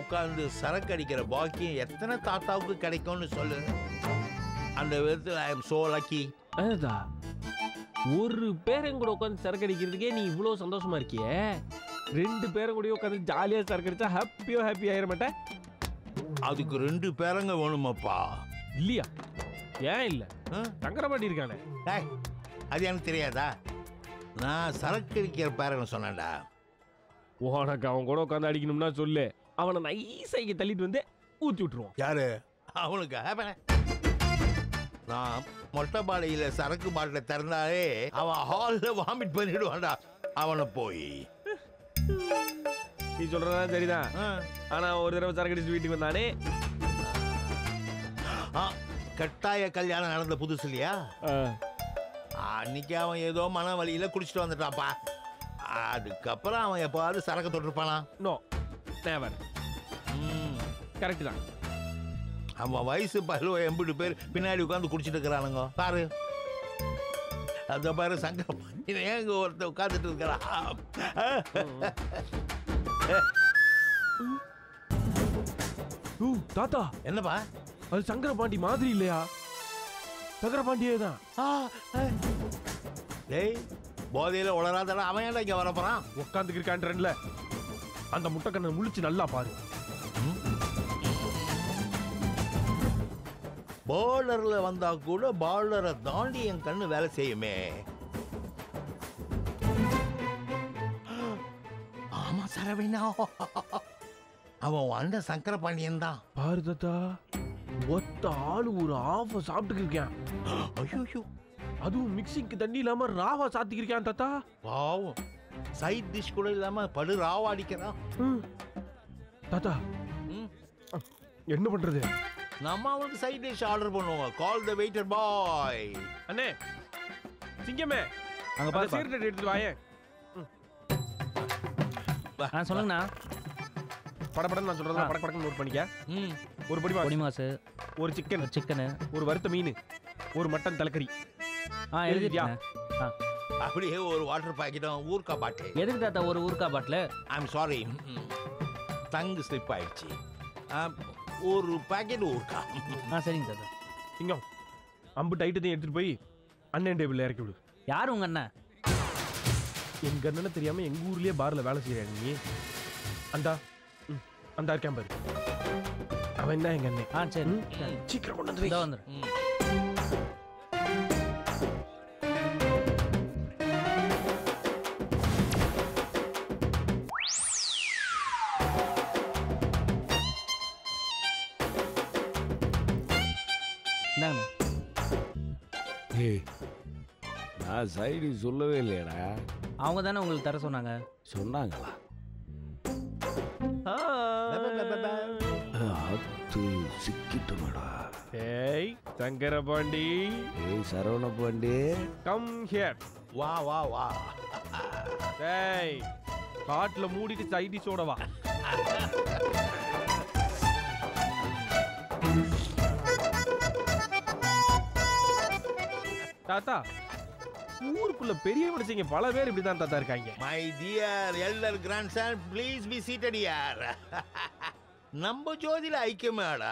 உட்கார்ந்து சரக்கு அடிக்கிற பாக்கியம் எத்தனை தாத்தாவுக்கு கிடைக்கும்னு சொல்லு அந்த விதத்தில் ஐ எம் சோ லக்கி அதுதான் ஒரு பேரன் கூட உட்காந்து சரக்கு அடிக்கிறதுக்கே நீ இவ்வளோ சந்தோஷமா இருக்கியே ரெண்டு பேரும் கூட உட்காந்து ஜாலியா சரக்கு அடிச்சா ஹாப்பியோ ஹாப்பி ஆயிட மாட்டேன் அதுக்கு ரெண்டு பேரங்க வேணுமாப்பா இல்லையா ஏன் இல்ல ஆ? சங்கரபாண்டி இருக்கானே டேய், அது எனக்கு தெரியாதா நான் சரக்கு அடிக்கிற பேரங்க சொன்னேன்டா உனக்கு அவன் கூட உட்காந்து அடிக்கணும்னா சொல்லு அவனை நைஸா இங்க தள்ளிட்டு வந்து ஊத்தி விட்டுருவான் யாரு அவனுக்கு ஆப்பன. நான் மொட்டை பாடையில சரக்கு பாட்டில திறந்தாலே அவன் ஹால்ல வாமிட் பண்ணிடுவான்டா அவனை போய் நீ சொல்றதா சரிதான் ஆ. ஆனா ஒரு தடவை சரக்கு அடிச்சு வீட்டுக்கு வந்தானே ஆ, கட்டாய கல்யாணம் நடந்த புதுசு இல்லையா அன்னைக்கு அவன் ஏதோ மன வழியில குடிச்சிட்டு வந்துட்டான்ப்பா அதுக்கப்புறம் அவன் எப்பாவது சரக்கு தொட்டிருப்பானா நோ நேவர் ம். கரெக்ட் தான் அவன் வயசு பருவ எம்பிட்டு பேர் பின்னாடி உட்காந்து குடிச்சிட்டு இருக்கிறானுங்க பாரு அந்த பாரு சங்கம் இவன் ஏங்க ஒருத்தன் உட்காந்துட்டு இருக்கிறான் ஊ தாத்தா என்னப்பா அது சங்கரபாண்டி மாதிரி இல்லையா சங்கரபாண்டியே தான் டேய் போதையில உளராதடா அவன் ஏன்டா இங்க வரப்போறான் உட்காந்துக்கு இருக்கான்றன்ல அந்த முட்டைக்கண்ணை முழிச்சு நல்லா பாரு பாலர்ல வந்தா கூட பாலரை தாண்டி என் கண்ணு வேலை செய்யுமே ஆமா சரவினா அவன் வந்த சங்கர பாண்டியன் தான் பாரு தாத்தா ஒத்த ஆளு ஒரு ஆஃப சாப்பிட்டுக்கு இருக்கேன் ஐயோ அதுவும் மிக்சிங்க்கு தண்ணி இல்லாம ராவா சாத்திக்கு இருக்கேன் தாத்தா பாவம் சைட் டிஷ் கூட இல்லாம படு ராவா அடிக்கிறான் ம். தாத்தா ம். என்ன பண்றது நம்ம அவனுக்கு சைட் டிஷ் ஆர்டர் பண்ணுவோம் கால் த வெயிட்டர் பாய் அண்ணே சிங்கமே அங்க அந்த பாரு சீரட் எடுத்துட்டு வாயேன் ஆ சொல்லுங்கண்ணா படப்படம் நான் சொல்றதா ஆ. படக்கு படக்கு நோட் பண்ணிக்க ம் ஒரு பொடி பொடி மாஸ் மாசு ஒரு சிக்கன் சிக்கனு ஒரு வறுத்த மீன் ஒரு மட்டன் தலைக்கறி ஆ எழுதிட்டியா? எழுதிட்டியா ஆ அப்படியே ஒரு வாட்டர் பாக்கெட்டும் ஊர்க்கா பாட்டு எதுக்கு தாத்தா ஒரு ஊருக்கா bottle I'm sorry tongue slip ஆயிடுச்சு ஆ, ஒரு பாக்கெட் ஊர்க்கா ஆ சரிங்க தாத்தா சிங்கம் அம்பு டைட்டத்தையும் எடுத்துட்டு போய் அண்ணன் டேபிள்ல இறக்கி விடு யார் உங்க அண்ணன் எங்க அண்ணனை தெரியாம எங்க ஊர்லயே பார்ல வேலை செய்யறாங்க நீ அந்தா ம், அந்தா இருக்கேன் பாரு அவன் தான் எங்க அண்ணன் ஆ சரி ம், சீக்கிரம் கொண்டு வந்து வை. இதோ வந்துடுறேன் ம். இந்தாங்கண்ணா ஏய் நான் சைடு சொல்லவே இல்லையடா அவங்க தானே உங்களுக்கு தர சொன்னாங்க சொன்னாங்களா ஆ. அத்து சிக்கிட்டோமடா ஏய் சங்கரபாண்டி ஏய் சரவண பாண்டி கம் ஹியர் வா வா வா ஏய் காட்டுல மூடிட்டு சைடிஷோட வா தாத்தா ஊருக்குள்ள பெரிய மனுஷங்க பல பேர் இப்படிதான் தாத்தா இருக்காங்க my dear elder grandson please be seated யார் நம்ம ஜோதியில ஐக்கியமாடா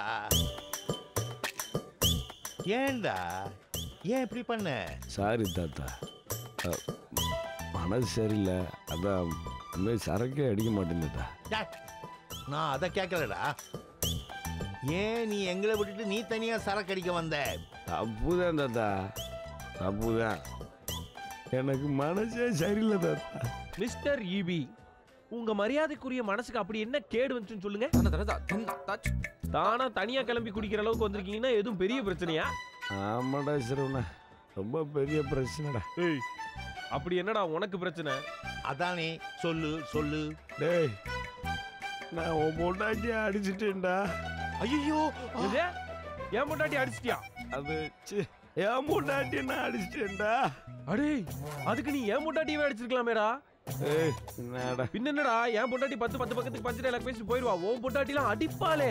ஏன்டா ஏன் இப்படி பண்ண சாரி தாத்தா அ, மனசு சரியில்லை அதான் இனிமேல் சரக்கே அடிக்க மாட்டேன்னுட்டா டேய், நான் அதை கேட்கலடா ஏன் நீ எங்களை விட்டுட்டு நீ தனியா சரக்கு அடிக்க வந்த தப்புதான் தாத்தா தப்புதான் எனக்கு மனசே சரியில்லை தாத்தா மிஸ்டர் ஈபி உங்க மரியாதைக்குரிய மனசுக்கு அப்படி என்ன கேடு வந்துச்சுன்னு சொல்லுங்க தானா தனியா கிளம்பி குடிக்கிற அளவுக்கு வந்திருக்கீங்கன்னா எதுவும் பெரிய பிரச்சனையா ஆமாடா சரவணா ரொம்ப பெரிய பிரச்சனைடா ஏய் அப்படி என்னடா உனக்கு பிரச்சனை அதானே சொல்லு சொல்லு டேய் நான் உன் பொண்டாட்டியை அடிச்சிட்டேன்டா ஐயோ இது ஏன் பொண்டாட்டி அடிச்சிட்டியா அது சி, என் பொண்டாட்டியை நான் அடிச்சிட்டேன்டா அடே அதுக்கு நீ ஏன் பொண்டாட்டியவே அடிச்சிருக்கலாமேடா ஏய் என்னடா பின்ன என்னடா ஏன் பொண்டாட்டி பத்து பத்து பக்கத்துக்கு பஞ்சு டைலாக் பேசிட்டு போயிருவா உன் பொண்டாட்டிலாம் அடிப்பாளே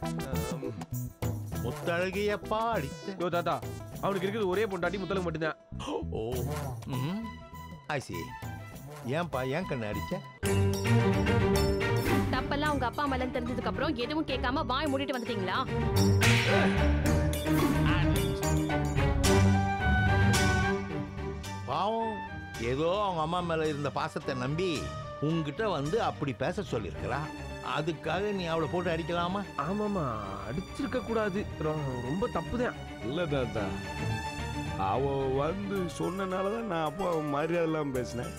முத்தழகியப்பா அடித்த யோ தாத்தா அவனுக்கு இருக்குது ஒரே பொண்டாட்டி முத்தலுக்கு மட்டும்தான் ஓ ம் ஐ சி ஏன்பா ஏன் கண்ணு அடிச்ச தப்பெல்லாம் நான் உங்க அப்பா அம்மா தெரிஞ்சதுக்கு அப்புறம் எதுவும் கேட்காம வாய் மூடிட்டு வந்துட்டீங்களா பாவம் ஏதோ அவங்க அம்மா மேல இருந்த பாசத்தை நம்பி உங்ககிட்ட வந்து அப்படி பேச சொல்லியிருக்கிறா அதுக்காக நீ அவளை போட்டு அடிக்கலாமா ஆமாமா அடிச்சிருக்க கூடாது ரொ- ரொம்ப தப்புதான் இல்லை தாத்தா அவ வந்து சொன்னனால தான் நான் அப்பா மரியாதை இல்லாமல் பேசினேன்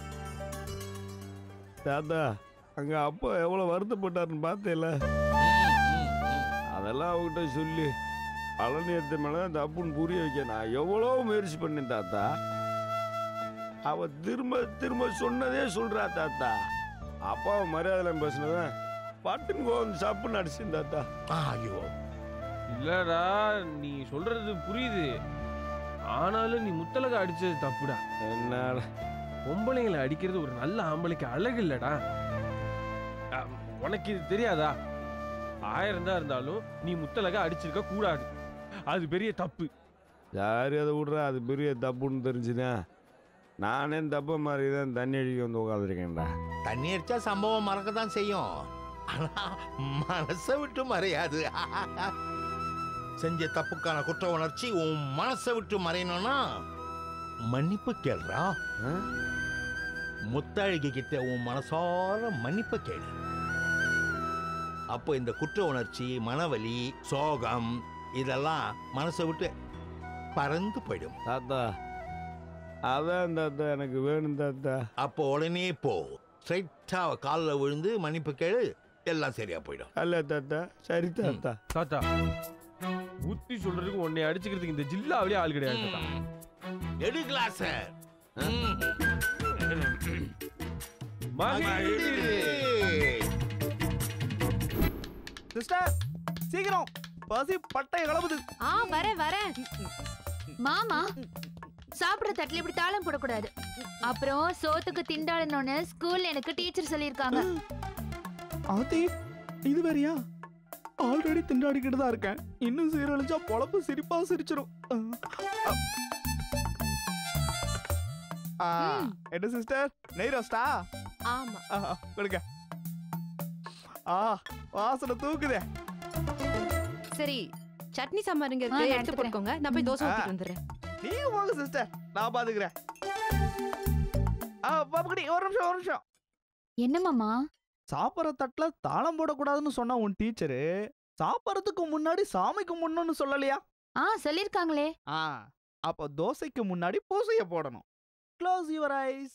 தாத்தா அங்கே அப்பா எவ்வளோ வருத்தப்பட்டாருன்னு பார்த்தேல அதெல்லாம் அவகிட்ட சொல்லி பழனியத்தை மேலே தப்புன்னு புரிய வைக்க நான் எவ்வளோ முயற்சி பண்ணேன் தாத்தா அவ திரும்ப திரும்ப சொன்னதே சொல்றா தாத்தா அப்பாவை மரியாதை பேசினதான் பட்டுன்னு கோவம் சப்புன்னு அடிச்சேன் தாத்தா ஐயோ இல்லடா நீ சொல்றது புரியுது ஆனாலும் நீ முத்தலக அடிச்சது தப்புடா என்னடா பொம்பளைங்களை அடிக்கிறது ஒரு நல்ல ஆம்பளைக்கு அழகு இல்லடா அஹ், உனக்கு இது தெரியாதா ஆயிரம் தான் இருந்தாலும் நீ முத்தலக அடிச்சிருக்க கூடாது அது பெரிய தப்பு யாரு அதை விட்றா அது பெரிய தப்புன்னு தெரிஞ்சுதா நானே தப்ப மாதிரி தான் தண்ணி அடிக்க வந்து உட்காந்துருக்கேன்டா தண்ணி அடிச்சா சம்பவம் மறக்க தான் செய்யும் ஆனா மனசை விட்டு மறையாது செஞ்ச தப்புக்கான குற்ற உணர்ச்சி உன் மனசை விட்டு மறையணும்னா மன்னிப்பு கேள்றா ஆ? முத்தழகி கிட்ட உன் மனசார மன்னிப்பு கேளு அப்போ இந்த குற்ற உணர்ச்சி மனவலி சோகம் இதெல்லாம் மனசை விட்டு பறந்து போயிடும் தாத்தா அதான் தாத்தா எனக்கு வேணும் தாத்தா அப்போ உடனே போ ஸ்ட்ரைட்டா காலில் விழுந்து மன்னிப்பு கேளு எல்லாம் சரியா போயிடும் அல்ல தாத்தா சரி தாத்தா தாத்தா புத்தி சொல்றதுக்கு உன்னை அடிச்சுக்கிறதுக்கு இந்த ஜில்லாவிலே ஆள் கிடையாது தாத்தா எடு கிளாஸ் மகிழ்ந்து. சிஸ்டர் சீக்கிரம் பசி பட்டை கிளம்புது ஆ வரேன் வரேன் மாமா சாப்பிடுற தட்டுல இப்படி தாளம் போடக்கூடாது அப்புறம் சோத்துக்கு திண்டாடணும்னு ஸ்கூல்ல எனக்கு டீச்சர் சொல்லியிருக்காங்க ஆத்தி இது வேறயா ஆல்ரெடி திண்டாடிக்கிட்டு தான் இருக்கேன் இன்னும் சீரழிச்சா பொழப்பு சிரிப்பா சிரிச்சிரும் ஆ, என்ன சிஸ்டர் நெய் ரோஸ்டா ஆமா ஆ, கொடுங்க ஆ வாசனை தூக்குதே சரி சட்னி சாம்பார் இங்க ஆ, இருக்கு நான் எடுத்து எடுத்துக்கிறேன். போட்டுக்கோங்க நான் போய் தோசை ஆ. ஊத்திட்டு வந்துடுறேன் நீங்க போங்க சிஸ்டர் நான் பாத்துக்கிறேன் ஆ பாப்புக்குடி ஒரு நிமிஷம் ஒரு நிமிஷம் என்ன மாமா சாப்பிட்ற தட்டுல தாளம் போடக்கூடாதுன்னு சொன்ன உன் டீச்சரு சாப்பிட்றதுக்கு முன்னாடி சாமிக்கு முன்னன்னு சொல்லலையா ஆ சொல்லிருக்காங்களே ஆ அப்போ தோசைக்கு முன்னாடி பூசைய போடணும் க்ளோஸ் யுவர் ஐஸ்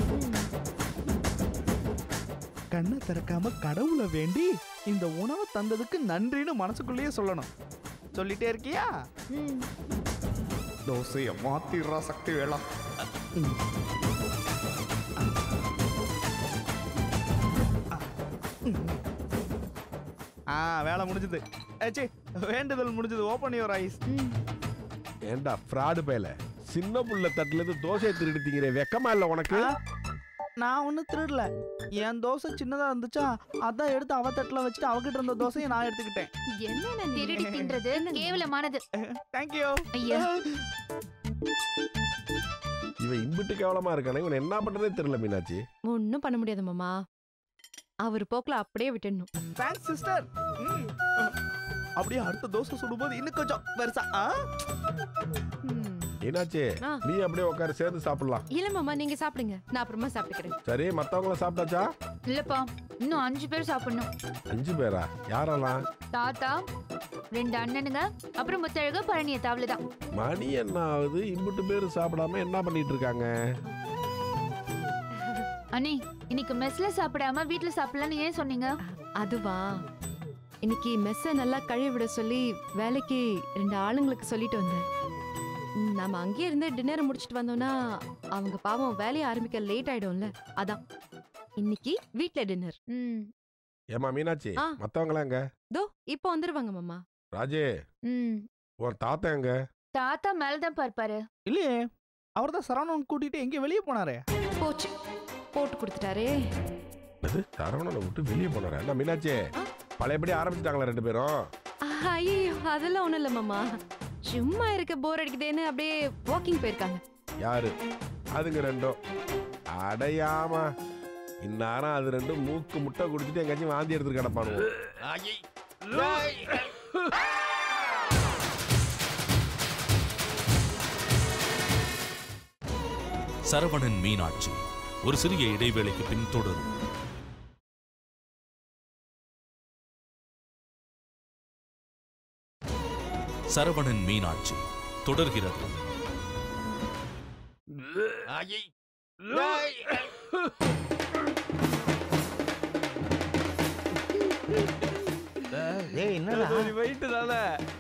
கண்ணை திறக்காம கடவுளை வேண்டி இந்த உணவை தந்ததுக்கு நன்றின்னு மனசுக்குள்ளேயே சொல்லணும் சொல்லிட்டே இருக்கியா தோசைய மாத்திடுறா சக்தி வேளாம் ஆ வேலை முடிஞ்சது ஏச்சி வேண்டுதல் முடிஞ்சது ஓப்பன் யுவர் ஐஸ் ஏண்டா ஃப்ராடு பயல சின்ன புள்ள தட்டுல இருந்து தோசையை திருடித்தீங்க வெக்கமா இல்ல உனக்கு நான் ஒன்றும் திருடல என் தோசை சின்னதா இருந்துச்சா அதான் எடுத்து அவ தட்டுல வச்சுட்டு அவகிட்ட இருந்த தோசையை நான் எடுத்துக்கிட்டேன் என்ன திருடி தின்றது கேவலமானது தேங்க்யூ ஐயா இவன் இம்பிட்டு கேவலமா இருக்கானே இவன் என்ன பண்றதே தெரியல மீனாட்சி ஒன்னும் பண்ண முடியாது மாமா அவர் போக்குல அப்படியே விட்டுடணும் தேங்க்ஸ் சிஸ்டர் அப்படியே அடுத்த தோசை சுடும்போது இன்னும் கொஞ்சம் பெருசா ஆ? ம். மீனாட்சி ஆ. நீ அப்படியே உட்காரு சேர்ந்து சாப்பிடலாம் இல்ல மாமா நீங்க சாப்பிடுங்க நான் அப்புறமா சாப்பிட்டுக்கிறேன் சரி மத்தவங்கள சாப்பிட்டாச்சா இல்லப்பா இன்னும் அஞ்சு பேர் சாப்பிடணும் அஞ்சு பேரா யாரெல்லாம் தாத்தா ரெண்டு அண்ணனுங்க அப்புறம் முத்தழகு பழனிய அவ்வளவுதான் மணி என்ன ஆகுது இம்பிட்டு பேர் சாப்பிடாம என்ன பண்ணிட்டு இருக்காங்க அண்ணி இன்னைக்கு மெஸ்ல சாப்பிடாம வீட்ல சாப்பிடலாம்னு ஏன் சொன்னீங்க அதுவா இன்னைக்கு மெஸ்ஸ நல்லா கழுவி விட சொல்லி வேலைக்கு ரெண்டு ஆளுங்களுக்கு சொல்லிட்டு வந்தேன் ம், நாம அங்கேயே இருந்து டின்னர் முடிச்சிட்டு வந்தோம்னா அவங்க பாவம் வேலையை ஆரம்பிக்க லேட் ஆயிடும்ல அதான் இன்னைக்கு வீட்ல டின்னர் ம் ஏமா மீனாட்சி ஆ. மத்தவங்களாம் எங்க தோ இப்போ வந்துருவாங்க மாமா ராஜே ம் உன் தாத்தா எங்க தாத்தா மேலதான் பார்ப்பாரு இல்லையே அவர் தான் சரவணன் கூட்டிட்டு எங்க வெளியே போனாரே போச்சு போட்டு கொடுத்துட்டாரே அது சரவணனை விட்டு வெளியே போனாரா என்ன மீனாட்சி ஆ. பழையபடி ஆரம்பிச்சிட்டாங்களா ரெண்டு பேரும் ஐயோ அதெல்லாம் ஒண்ணும் இல்ல மாமா சும்மா இருக்க போர் அடிக்குதேன்னு அப்படியே வாக்கிங் போயிருக்காங்க யாரு அதுங்க ரெண்டும் அடையாமா இந்நேரம் அது ரெண்டும் மூக்கு முட்டை குடிச்சிட்டு எங்கேயாச்சும் வாந்தி எடுத்துட்டு கிடப்பானுவோம் ஐயை. ஏய். சரவணன் மீனாட்சி ஒரு சிறிய இடைவேளைக்கு பின் தொடரும் சரவணன் மீனாட்சி தொடர்கிறது ஐயை. ஏய். ஏய் என்னடா வெயிட்டு தானே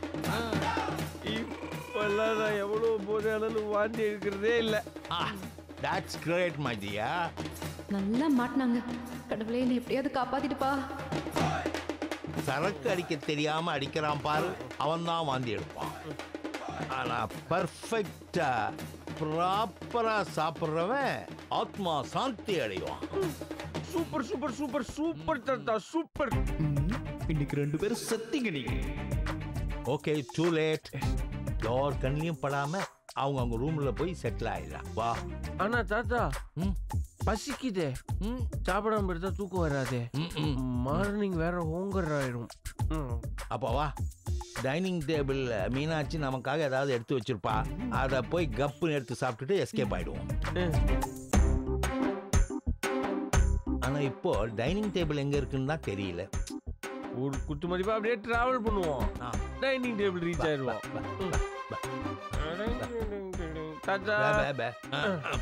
இப்பெல்லாம் நான் எவ்வளோ போதாலும் வாந்தி எடுக்கிறதே இல்லை தட்ஸ் கிரேட் மை டியா நல்லா மாட்டினாங்க கடவுளே என்னை எப்படியாவது காப்பாத்திட்டுப்பா சரக்கு அடிக்க தெரியாம அடிக்கிறான் பாரு அவன் தான் வாந்தி எடுப்பான் ஆனா பர்ஃபெக்டா ப்ராப்பரா சாப்பிட்றவன் ஆத்மா சாந்தி அடைவான் சூப்பர் சூப்பர் சூப்பர் சூப்பர் தாத்தா சூப்பர் இன்னைக்கு ரெண்டு பேரும் செத்திங்க நீங்க ஓகே டூ லேட் யார் கண்ணிலையும் படாம அவங்க அவங்க ரூம்ல போய் செட்டில் ஆயிடலாம் வா ஆனா தாத்தா ம். பசிக்குதே ம், சாப்பிடாம இருந்தா தூக்கம் வராதே ம், ம். மார்னிங் வேற ஹோங்கர் ஆயிடும் ம். அப்போ வா டைனிங் டேபிள் மீனாட்சி நமக்காக ஏதாவது எடுத்து வச்சிருப்பா அதை போய் கப்புன்னு எடுத்து சாப்பிட்டுட்டு எஸ்கேப் ஆயிடுவோம் ம். ஆனா இப்போ டைனிங் டேபிள் எங்க இருக்குன்னு தான் தெரியல ஒரு குத்து மதிப்பா அப்படியே டிராவல் பண்ணுவோம் ஆ. டைனிங் டேபிள் ரீச் ஆயிடுவோம் பா, ம். பா. தாத்தா பே, பே, பே. ஆ, ஆ.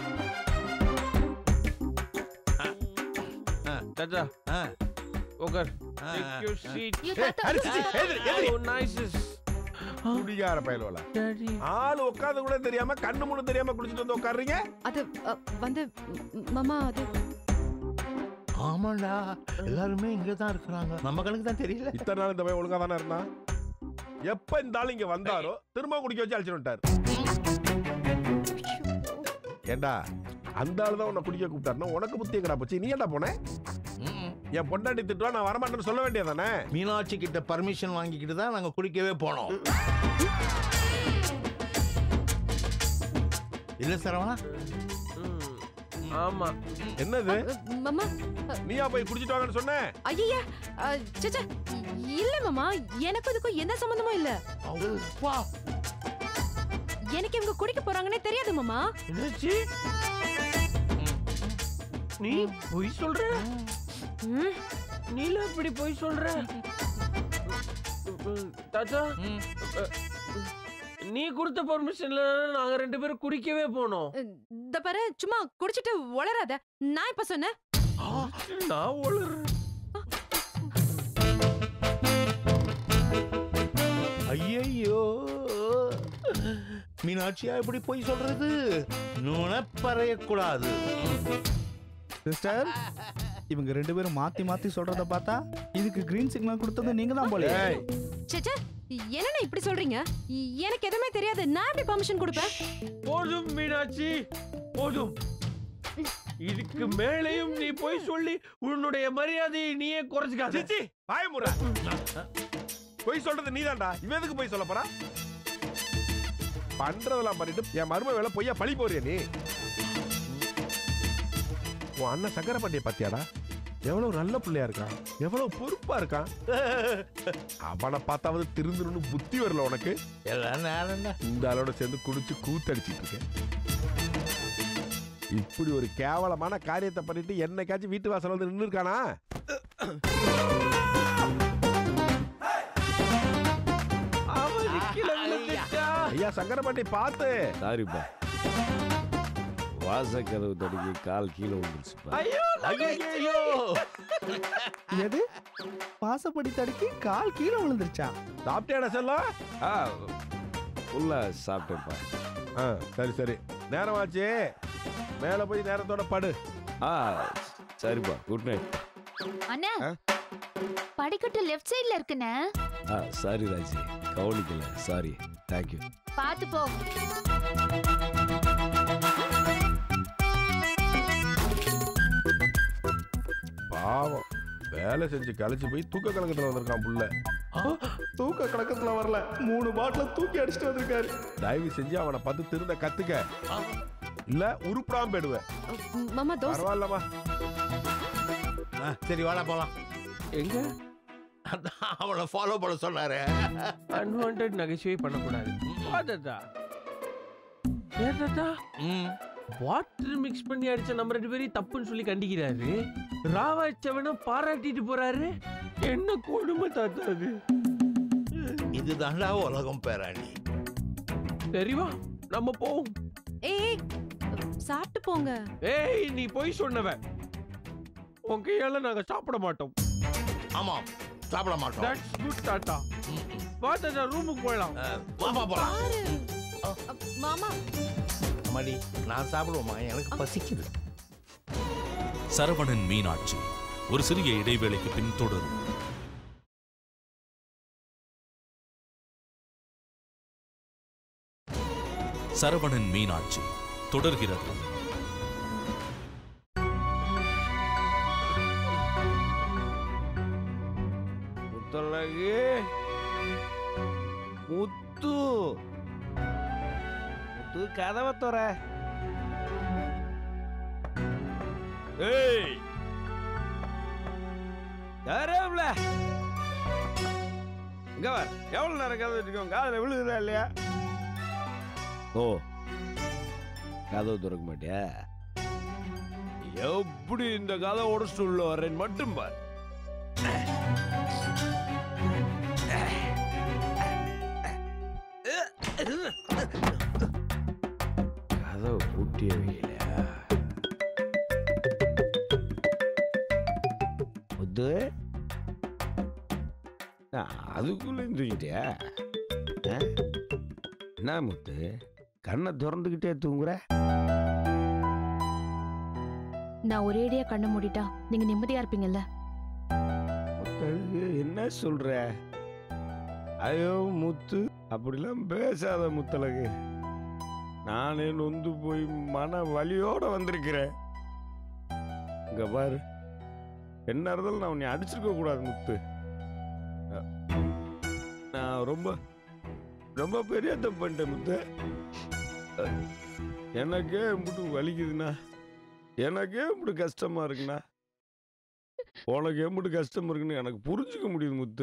தாத்தா ஆ, உட்கார் ஆ, Take your ஆ. seat. ஐயோ, தாத்தா. Oh, nice. குடிகார பயலோல Daddy. ஆள் உட்காந்து கூட தெரியாம கண்ணு மூணு தெரியாம குடிச்சிட்டு வந்து உட்காருறீங்க அது அ, வந்து ம், மாமா அது ஆமாண்டா எல்லாருமே இங்க தான் இருக்கிறாங்க நம்ம கணக்கு தான் தெரியல இத்தனை நாள் இந்த பையன் ஒழுங்கா தானே இருந்தான் எப்ப இந்த ஆள் இங்க வந்தாரோ திரும்ப குடிக்க வச்சு அழைச்சிட்டு வந்துட்டாரு ஏண்டா அந்த ஆள் தான் உன்னை குடிக்க கூப்பிட்டாருன்னா உனக்கு புத்தி எங்கடா போச்சு நீ ஏன்டா போன ம். என் பொண்டாட்டி திட்டுவா நான் வரமாட்டேன்னு சொல்ல வேண்டியதானே மீனாட்சி கிட்ட பர்மிஷன் வாங்கிக்கிட்டு தான் நாங்க குடிக்கவே போனோம் இல்ல சரவணா ம். ஆமா என்னது அ, மாமா நீயா போய் குடிச்சிட்டு வாங்கன்னு சொன்ன ஐயா சச்சா இல்ல மாமா எனக்கும் இதுக்கும் எந்த சம்பந்தமும் இல்ல அப்பா. எனக்கு இவங்க குடிக்க போறாங்கன்னே தெரியாது மாமா என்னாச்சு நீ பொய் சொல்ற ம், நீல இப்படி பொய் சொல்ற தாத்தா ம். நீ கொடுத்த பர்மிஷன்ல நாங்க ரெண்டு பேரும் குடிக்கவே போனோம் இந்த பாரு சும்மா குடிச்சிட்டு உளராத நான் இப்ப சொன்னேன் நான் ஒளறேன் ஐயையோ மீனாட்சியா இப்படி போய் சொல்றது நுண பறையக்கூடாது சிஸ்டர் இவங்க ரெண்டு பேரும் மாத்தி மாத்தி சொல்றத பார்த்தா இதுக்கு கிரீன் சிக்னல் கொடுத்தது நீங்க தான் போல ஏய் சச்சா என்னண்ணா இப்படி சொல்றீங்க எனக்கு எதுவுமே தெரியாது நான் எப்படி பர்மிஷன் கொடுப்பேன் போதும் மீனாட்சி போதும் இதுக்கு மேலேயும் நீ போய் சொல்லி உன்னுடைய மரியாதையை நீயே குறைச்சிக்காத சிச்சி பாயமுறா பொய் சொல்றது நீதான்டா இவன் எதுக்கு போய் சொல்ல போறா பண்றதெல்லாம் பண்ணிட்டு என் மரும வேலை பொய்யா பழி போறிய நீ உன் அண்ணன் சக்கரை பாண்டிய பாத்தியாடா எவ்வளவு நல்ல பிள்ளையா இருக்கான் எவ்வளவு பொறுப்பா இருக்கான் அவனை பார்த்தாவது திருந்தணும்னு புத்தி வரல உனக்கு எல்லாம் நேரம் இந்த ஆளோட சேர்ந்து குடிச்சு கூத்தடிச்சிட்டு இருக்கேன் இப்படி ஒரு கேவலமான காரியத்தை பண்ணிட்டு என்னைக்காச்சும் வீட்டு வாசல் வந்து நின்று இருக்கானா அவன் கீழே விழுந்துட்டா. ஐயா சங்கரபாண்டி பார்த்து சாரிப்பா வாசக்கதவு தடுக்கி கால் கீழே விழுந்துருச்சுப்பா ஐயோ ஐயோ எது வாசப்படி தடுக்கி கால் கீழே விழுந்துருச்சா சாப்பிட்டேடா செல்லம் ஆ ஃபுல்லா சாப்பிட்டேன்ப்பா ஆ சரி சரி நேரம் ஆச்சு மேலே போய் நேரத்தோட படு ஆ சரிப்பா குட் நைட் அண்ணா ஆ? படிக்கட்டு லெஃப்ட் சைடுல இருக்குண்ணே ஆ சாரி ராஜி கவனிக்கல சாரி தேங்க்யூ பாத்து போ பாவம் வேலை செஞ்சு கழிச்சு போய் தூக்க கலக்கத்துல வந்திருக்கான் புள்ள தூக்க கலக்கத்துல வரல மூணு பாட்டில தூக்கி அடிச்சுட்டு வந்திருக்காரு தயவு செஞ்சு அவனை பார்த்து திருந்த கத்துக்க இல்ல உருப்படாம போயிடுவேன் மாமா தோசை பரவாயில்லம்மா ஆ, சரி வாடா போலாம் எங்க அதான் அவனை ஃபாலோ பண்ண சொன்னாரு அன்வான்ட் நகைச்சுவை பண்ணக்கூடாது வா தாத்தா ஏன் தாத்தா ம் வாட்டர் மிக்ஸ் பண்ணி அடிச்ச நம்ம ரெண்டு பேரையும் தப்புன்னு சொல்லி கண்டிக்கிறாரு ராவா அடிச்சவன பாராட்டிட்டு போறாரு என்ன கொடுமை தாத்தா அது இதுதான்டா உலகம் பேராண்டி தெரியுமா நம்ம போவோம் ஏய் ஏய், சாப்பிட்டு போங்க ஏய் நீ போய் சொன்னவன் உன் கையால நாங்க சாப்பிட மாட்டோம் ஆமாம் சாப்பிட மாட்டோம் தட்ஸ் குட் தாத்தா ம், ம். வா தாத்தா ரூமுக்கு போயிடலாம் ஆ, வாப்பா போலாம் பாரு அ, மாமா அம்மாடி நான் சாப்பிடுவோமா எனக்கு பசிக்குது சரவணன் மீனாட்சி ஒரு சிறிய இடைவேளைக்கு பின் தொடரும் சரவணன் மீனாட்சி தொடர்கிறது முத்தழகு முத்து முத்து கதவை துற ஏய் யாரேவ்ல இங்க வர எவ்வளவு நேரம் கதவு இருக்கோம் காதுல விழுகுதா இல்லையா ஓ கதவு திறக்க மாட்டியா எப்படி இந்த கதை உடச்சு உள்ள வரேன்னு மட்டும் பார் கதவு பூட்டிய வைக்கலையா முத்து நான் அதுக்குள்ள தூங்கிட்டியா ஆ? என்ன முத்து கண்ணை திறந்துக்கிட்டே தூங்குற நான் ஒரேடியா கண்ணை மூடிட்டா நீங்க நிம்மதியா இருப்பீங்கல்ல முத்தழகு என்ன சொல்ற ஐயோ முத்து அப்படிலாம் பேசாத முத்தழகு நானே நொந்து போய் மன வலியோட வந்திருக்கிறேன் இங்க பாரு என்ன இருந்தாலும் நான் உன்னை அடிச்சிருக்க கூடாது முத்து அ, நான் ரொம்ப ரொம்ப பெரிய தப்பு பண்ணிட்டேன் முத்து அ, எனக்கே இப்படி வலிக்குதுண்ணா எனக்கே இப்படி கஷ்டமா இருக்குண்ணா உனக்கு எப்படி கஷ்டம் இருக்குன்னு எனக்கு புரிஞ்சுக்க முடியுது முத்து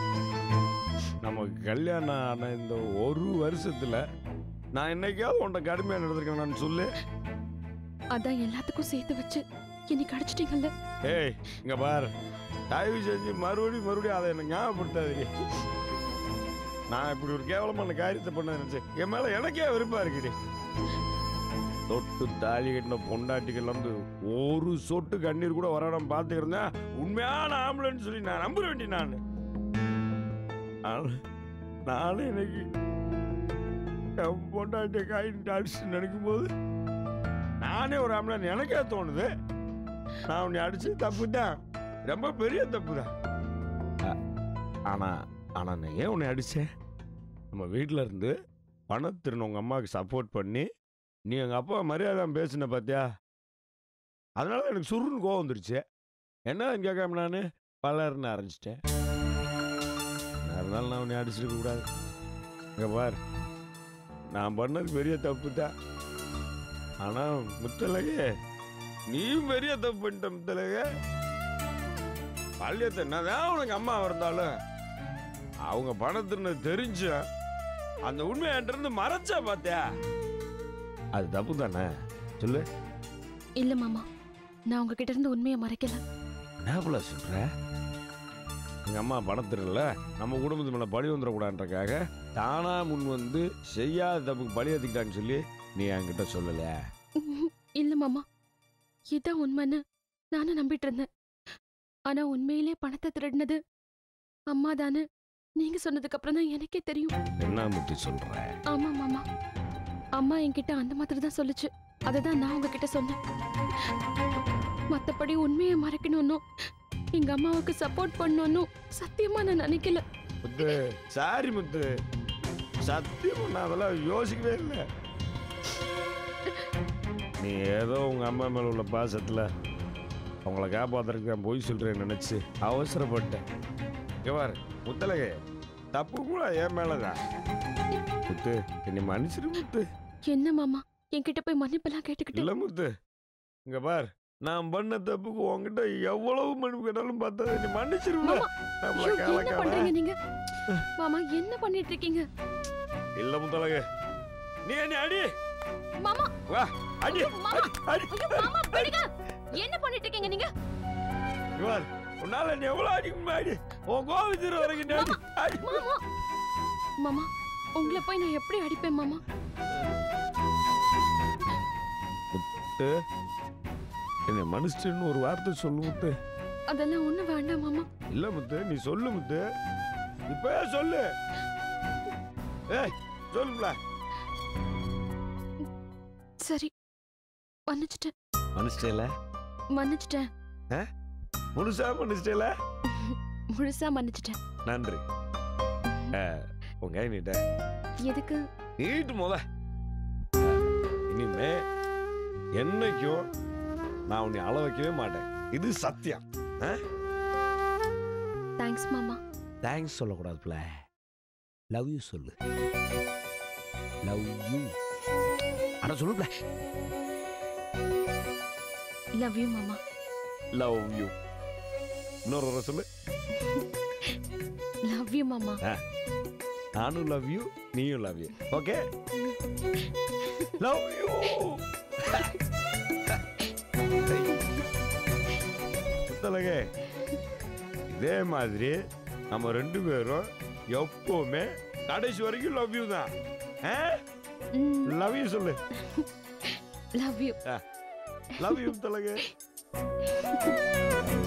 நமக்கு கல்யாணம் ஆன இந்த ஒரு வருஷத்துல நான் என்னைக்காவது உன்ட்ட கடுமையா நடந்திருக்கேன் சொல்லு அதான் எல்லாத்துக்கும் சேர்த்து வச்சு இன்னைக்கு அடிச்சிட்டீங்கல்ல ஏய் இங்க பார் தயவு செஞ்சு மறுபடியும் மறுபடியும் அதை எனக்கு ஞாபகப்படுத்தாதீங்க நான் இப்படி ஒரு கேவலமான காரியத்தை பண்ண நினைச்சேன் என் மேல எனக்கே வெறுப்பா இருக்குடி தொட்டு தாலி கட்டின பொண்டாட்டிகள் இருந்து ஒரு சொட்டு கண்ணீர் கூட வராம பார்த்துக்கிறேன் உண்மையான ஆம்புலன்ஸ் சொல்லி நான் நம்புற வேண்டி நான் ஆனா, நானும் இன்னைக்கு என் பொண்டாட்டிய காயிட்டு அடிச்சு நினைக்கும் போது நானே ஒரு ஆம்புலன்ஸ் எனக்கே தோணுது நான் உன்னை அடிச்சு தப்பு தான் ரொம்ப பெரிய தப்பு தான் ஆனா ஆனா நான் ஏன் உன்னை அடிச்சேன் நம்ம வீட்டில் இருந்து பணத்திறன் உங்க அம்மாவுக்கு சப்போர்ட் பண்ணி நீ எங்க அப்பா மரியாதை பேசின பாத்தியா அதனால எனக்கு சுருன்னு கோவம் வந்துருச்சு என்ன கேட்காம நான் பலர்னு ஆரம்பிச்சிட்டேன் என்ன இருந்தாலும் நான் உன்னை அடிச்சிருக்க கூடாது இங்க பார் நான் பண்ணது பெரிய தப்பு தான் ஆனா முத்தலகே நீயும் பெரிய தப்பு பண்ணிட்ட முத்தலகே பால்யத்தை என்னதான் உனக்கு அம்மா இருந்தாலும் அவங்க பணத்தின்னு தெரிஞ்ச அந்த உண்மையை என்கிட்ட இருந்து மறைச்சா பாத்தியா அது தப்பு தானே சொல்லு இல்ல மாமா நான் உங்ககிட்ட இருந்து உண்மையை மறைக்கல என்ன சொல்ற எங்க அம்மா பணத்திரல நம்ம குடும்பத்து மேல பழி வந்துடக்கூடாதுன்றக்காக தானா முன் வந்து செய்யாத தப்புக்கு பழி ஏத்துக்கிட்டான்னு சொல்லி நீ என்கிட்ட சொல்லல இல்ல மாமா இதான் உண்மைன்னு நானும் நம்பிட்டு இருந்தேன் ஆனா உண்மையிலே பணத்தை திருடினது அம்மா தானே நீங்க சொன்னதுக்கு அப்புறம் தான் எனக்கே தெரியும் என்ன முத்தி சொல்ற ஆமா மாமா அம்மா என்கிட்ட அந்த மாதிரி தான் சொல்லுச்சு அதை நான் உங்ககிட்ட சொன்னேன் மத்தபடி உண்மையை மறைக்கணும்னும் எங்க அம்மாவுக்கு சப்போர்ட் பண்ணணும் சத்தியமா நான் நினைக்கல முத்து சாரி முத்து சத்தியம் நான் அதெல்லாம் யோசிக்கவே இல்லை நீ ஏதோ உங்க அம்மா மேல உள்ள பாசத்துல அவங்கள காப்பாத்துறதுக்கு நான் பொய் சொல்றேன்னு நினைச்சு அவசரப்பட்டேன் இங்க பாரு முத்தலகே தப்பு கூட என் மேலதான் முத்து என்னை மன்னிச்சிரு முத்து என்ன மாமா என்கிட்ட போய் மன்னிப்பெல்லாம் கேட்டுக்கிட்டு இல்ல முத்து இங்க பார் நான் பண்ண தப்புக்கு உன்கிட்ட எவ்வளவு மன்னிப்பு கேட்டாலும் பார்த்தா நீ மன்னிச்சிருவ மாமா, நம்மள ஐயோ, என்ன காலக்கால பண்றீங்க நீங்க மாமா என்ன பண்ணிட்டு இருக்கீங்க இல்ல முத்தலக நீ என்ன அடி மாமா வா அடி ஐயோ, மாமா. அடி அடி ஐயோ மாமா விடுங்க என்ன பண்ணிட்டு இருக்கீங்க நீங்க இவர் உன்னால நீ எவ்வளவு அடிக்க அடி உன் கோவித்திர வரைக்கும் நீ அடி அடி மாமா மாமா உங்களை போய் நான் எப்படி அடிப்பேன் மாமா முத்து என்னை மனுஷன்னு ஒரு வார்த்தை சொல்லு முத்து அதெல்லாம் ஒண்ணு வேண்டாம் மாமா இல்ல முத்து நீ சொல்லு முத்து இப்ப சொல்லு ஏய் சொல்லுல சரி மன்னிச்சிட்டேன் மனுஷல மன்னிச்சிட்டேன் முழுசா மனுஷல முழுசா மன்னிச்சிட்டேன் நன்றி அஹ், உங்க கை நீட்ட எதுக்கு நீட்டு முத இனிமே என்னைக்கும் நான் உன்னை அள வைக்கவே மாட்டேன் இது சத்தியம் தேங்க்ஸ் மாமா தேங்க்ஸ் சொல்லக்கூடாதுல லவ் யூ சொல்லு லவ் யூ அட சொல்லுப்ல லவ் யூ மாமா லவ் யூ இன்னொரு தடவை சொல்லு லவ் யூ மாமா நானும் லவ் யூ நீயும் love you okay love you புத்தலகே இதே மாதிரி நம்ம ரெண்டு பேரும் எப்பவுமே கடைசி வரைக்கும் லவ் யூ தான் லவ் யூ சொல்லு லவ் யூ லவ் யூ புத்தலகே